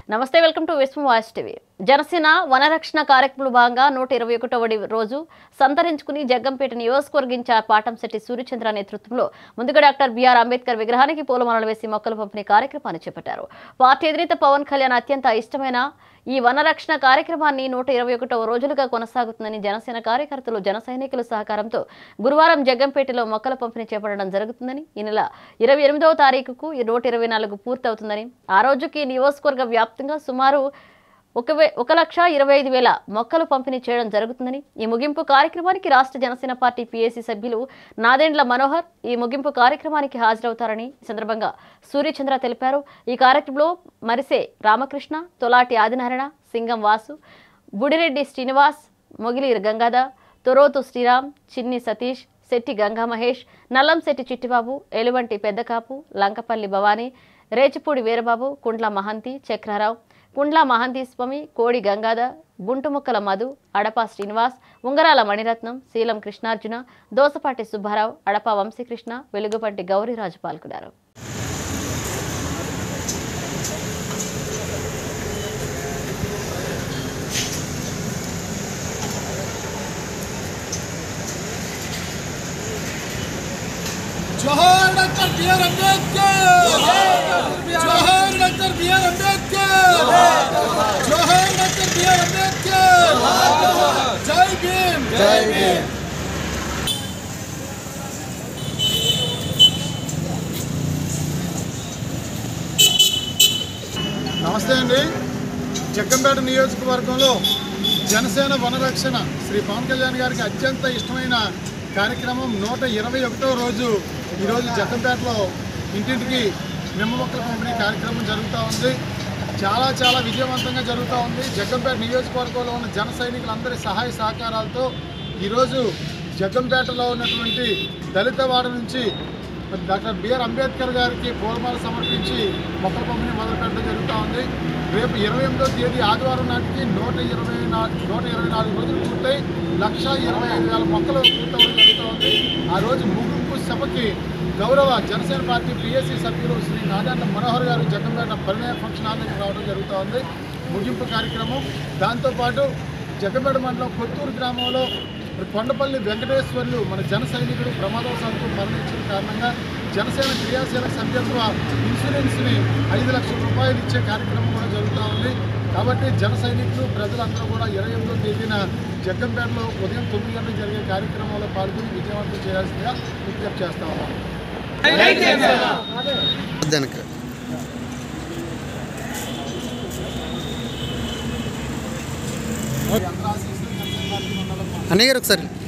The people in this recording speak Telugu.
నమస్తే welcome to Vishwam voice TV Janasena వనరక్షణ కార్యక్రమంలో భాగంగా నూట ఇరవై ఒకటవ రోజు సంతరించుకుని జగ్గంపేట నియోజకవర్గ ఇన్ఛార్జ్ పాటంశెట్టి సూర్యచంద్ర నేతృత్వంలో ముందుగా డాక్టర్ బిఆర్ అంబేద్కర్ విగ్రహానికి పూలమాలలు వేసి మొక్కలు పంపిణీ కార్యక్రమాన్ని చేపట్టారు పార్టీ అధినేత పవన్ కళ్యాణ్ అత్యంత ఇష్టమైన ఈ వనరక్షణ కార్యక్రమాన్ని నూట ఇరవై ఒకటవ రోజులుగా కొనసాగుతుందని జనసేన కార్యకర్తలు జన సైనికుల సహకారంతో గురువారం జగ్గంపేటలో మొక్కల పంపిణీ చేపట్టడం జరుగుతుందని ఈ నెల ఇరవై ఎనిమిదవ తారీఖుకు ఈ నూట ఇరవై నాలుగు పూర్తవుతుందని ఆ రోజుకి నియోజకవర్గ వ్యాప్తంగా సుమారు ఒక వే ఒక లక్ష ఇరవై ఐదు వేల మొక్కలు పంపిణీ చేయడం జరుగుతుందని ఈ ముగింపు కార్యక్రమానికి రాష్ట్ర జనసేన పార్టీ పీఏసీ సభ్యులు నాదెండ్ల మనోహర్ ఈ ముగింపు కార్యక్రమానికి హాజరవుతారని ఈ సందర్భంగా సూర్యచంద్ర తెలిపారు ఈ కార్యక్రమంలో మరిసే రామకృష్ణ తొలాటి ఆదినారాయణ సింగం వాసు బుడిరెడ్డి శ్రీనివాస్ మొగిలి గంగాధర్ తొరోతు శ్రీరామ్ చిన్ని సతీష్ శెట్టి గంగా మహేష్ నల్లంశెట్టి చిట్టిబాబు ఎలువంటి పెద్దకాపు లంకపల్లి భవానీ రేచిపూడి వీరబాబు కుండ్ల మహంతి చక్రారావు కుండ్ల మహంతి స్వామి కోడి గంగాధర్ గుంటుముక్కల మధు అడపా శ్రీనివాస్ ఉంగరాల మణిరత్నం శీలం కృష్ణార్జున దోసపాటి సుబ్బారావు అడపా వంశీకృష్ణ వెలుగుపంటి గౌరీరాజు పాల్గొన్నారు జోహార్ డాక్టర్ బిఆర్ అంబేద్కర్ జోహార్ డాక్టర్ బిఆర్ అంబేద్కర్ జోహార్ డాక్టర్ బిఆర్ అంబేద్కర్ జై భీమ్ జై భీమ్ నమస్తే అండి జగ్గంపేట నియోజకవర్గంలో జనసేన వనరక్షణ శ్రీ పవన్ కళ్యాణ్ గారికి అత్యంత ఇష్టమైన కార్యక్రమం నూట ఇరవై ఒకటో రోజు ఈరోజు జగ్గంపేటలో ఇంటింటికి నిమ్మ మొక్కల పంపిణీ కార్యక్రమం జరుగుతూ ఉంది చాలా చాలా విజయవంతంగా జరుగుతూ ఉంది జగ్గంపేట నియోజకవర్గంలో ఉన్న జన సైనికులందరి సహాయ సహకారాలతో ఈరోజు జగ్గంపేటలో ఉన్నటువంటి దళితవాడ నుంచి మరి డాక్టర్ బిఆర్ అంబేద్కర్ గారికి పూలమాల సమర్పించి మొక్కల పంపిణీ మొదలు పెట్టడం జరుగుతూ ఉంది రేపు ఇరవై ఎనిమిదో తేదీ ఆదివారం నాటికి నూట ఇరవై నాలుగు నూట ఇరవై నాలుగు రోజులు పూర్తయి లక్ష ఇరవై ఐదు వేల మొక్కలు పూర్తవడం జరుగుతూ ఉంది ఆ రోజు ముగింపు సభకి గౌరవ జనసేన పార్టీ పిఎస్సి సభ్యులు శ్రీ నారాయణ మనోహర్ గారు జగన్పేట పరిణయ ఫంక్షన్ హాల్ దగ్గర రావడం జరుగుతూ ఉంది ముగింపు కార్యక్రమం దాంతోపాటు జగన్పేట మండలం కొత్తూరు గ్రామంలో మరి కొండపల్లి వెంకటేశ్వర్లు మన జన సైనికుడు ప్రమాదవశాత్తు మరణించిన కారణంగా జనసేన క్రియాశీల సభ్యత్వ ఇన్సూరెన్స్ని ఐదు లక్షల రూపాయలు ఇచ్చే కార్యక్రమం కూడా జరుగుతూ ఉంది కాబట్టి జన సైనికులు ప్రజలందరూ కూడా ఇరవై ఎనిమిదో తేదీన జగ్గంపేటలో ఉదయం తొమ్మిది గంటలకు జరిగే కార్యక్రమంలో పాల్గొని విజయవంతం చేయాల్సిందిగా విజ్ఞప్తి చేస్తా ఉన్నాం వెనక అన్నయ్య గారు ఒకసారి